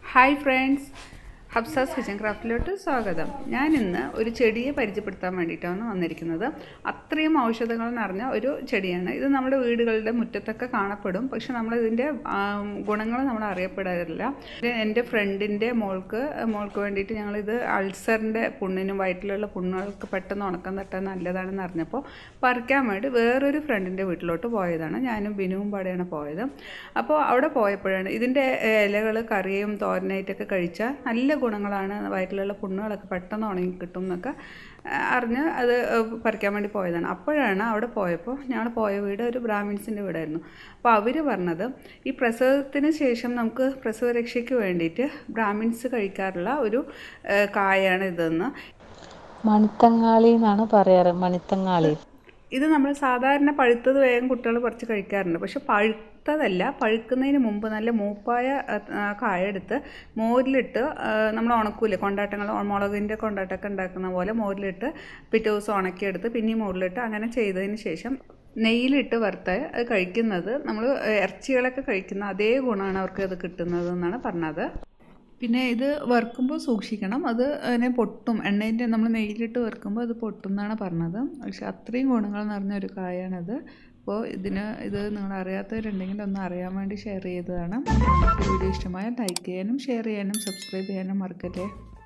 hi friends ഹബ്സാസ് kitchen ക്രാഫ്റ്റിലോട്ട് സ്വാഗതം ഞാൻ ഇന്ന് ഒരു ചെടിയെ പരിചയപ്പെടുത്താൻ വേണ്ടിയിട്ടാണ് വന്നിരിക്കുന്നത് അത്രയും ഔഷധങ്ങൾ നിറഞ്ഞ ഒരു ചെടിയാണ് ഇത് നമ്മുടെ വീടുകളുടെ മുറ്റത്തൊക്കെ കാണപ്പെടും പക്ഷെ നമ്മൾ ഇതിൻ്റെ ഗുണങ്ങൾ നമ്മൾ അറിയപ്പെടാറില്ല ഇത് എൻ്റെ ഫ്രണ്ടിൻ്റെ മോൾക്ക് മോൾക്ക് വേണ്ടിയിട്ട് ഞങ്ങളിത് അൾസറിൻ്റെ പുണ്ണിനും വയറ്റിലുള്ള പുണ്ണുകൾക്ക് പെട്ടെന്ന് ഉണക്കം തട്ടാൻ നല്ലതാണെന്ന് അറിഞ്ഞപ്പോൾ പറിക്കാൻ വേണ്ടി വേറൊരു ഫ്രണ്ടിൻ്റെ വീട്ടിലോട്ട് പോയതാണ് ഞാനും ബിനുവും പാടെയാണ് പോയത് അപ്പോൾ അവിടെ പോയപ്പോഴാണ് ഇതിൻ്റെ ഇലകൾ കറിയും തോരനായിട്ടൊക്കെ കഴിച്ചാൽ നല്ല ഗുണങ്ങളാണ് വയറ്റിലുള്ള പുണ്ണുകളൊക്കെ പെട്ടെന്ന് ഉണങ്ങി കിട്ടും എന്നൊക്കെ അറിഞ്ഞ് അത് പറിക്കാൻ വേണ്ടി പോയതാണ് അപ്പോഴാണ് അവിടെ പോയപ്പോൾ ഞങ്ങൾ പോയ വീട് ഒരു ബ്രാഹ്മിൻസിൻ്റെ വീടായിരുന്നു അപ്പോൾ അവർ പറഞ്ഞത് ഈ പ്രസവത്തിന് ശേഷം നമുക്ക് പ്രസവരക്ഷയ്ക്ക് വേണ്ടിയിട്ട് ബ്രാഹ്മിൻസ് കഴിക്കാറുള്ള ഒരു കായാണ് ഇതെന്ന് മണിത്തങ്ങാളി എന്നാണ് പറയാറ് മണിത്തങ്ങാളി ഇത് നമ്മൾ സാധാരണ പഴുത്തത് വേഗം കുട്ടികൾ കുറച്ച് കഴിക്കാറുണ്ട് പക്ഷെ പഴുത്തതല്ല പഴുക്കുന്നതിന് മുമ്പ് നല്ല മൂപ്പായ കായ എടുത്ത് മോരിലിട്ട് നമ്മൾ ഉണക്കൂലേ കൊണ്ടാട്ടങ്ങൾ മുളകിൻ്റെ കൊണ്ടാട്ടമൊക്കെ ഉണ്ടാക്കുന്ന പോലെ മോരിലിട്ട് പിറ്റേ ദിവസം ഉണക്കിയെടുത്ത് പിന്നെയും മോരിലിട്ട് അങ്ങനെ ചെയ്തതിന് ശേഷം നെയ്യിലിട്ട് വറുത്ത് അത് കഴിക്കുന്നത് നമ്മൾ ഇറച്ചികളൊക്കെ കഴിക്കുന്ന അതേ ഗുണമാണ് അവർക്ക് അത് കിട്ടുന്നത് എന്നാണ് പറഞ്ഞത് പിന്നെ ഇത് വറുക്കുമ്പോൾ സൂക്ഷിക്കണം അത് അതിനെ പൊട്ടും എണ്ണേൻ്റെ നമ്മൾ നെയ്യിലിട്ട് വറുക്കുമ്പോൾ അത് പൊട്ടും എന്നാണ് പറഞ്ഞത് പക്ഷെ അത്രയും ഗുണങ്ങൾ നിറഞ്ഞ ഒരു കായാണത് അപ്പോൾ ഇതിന് ഇത് നിങ്ങൾ അറിയാത്തവരുണ്ടെങ്കിൽ ഒന്ന് അറിയാൻ വേണ്ടി ഷെയർ ചെയ്തതാണ് വീഡിയോ ഇഷ്ടമായാൽ ലൈക്ക് ചെയ്യാനും ഷെയർ ചെയ്യാനും സബ്സ്ക്രൈബ് ചെയ്യാനും മറക്കല്ലേ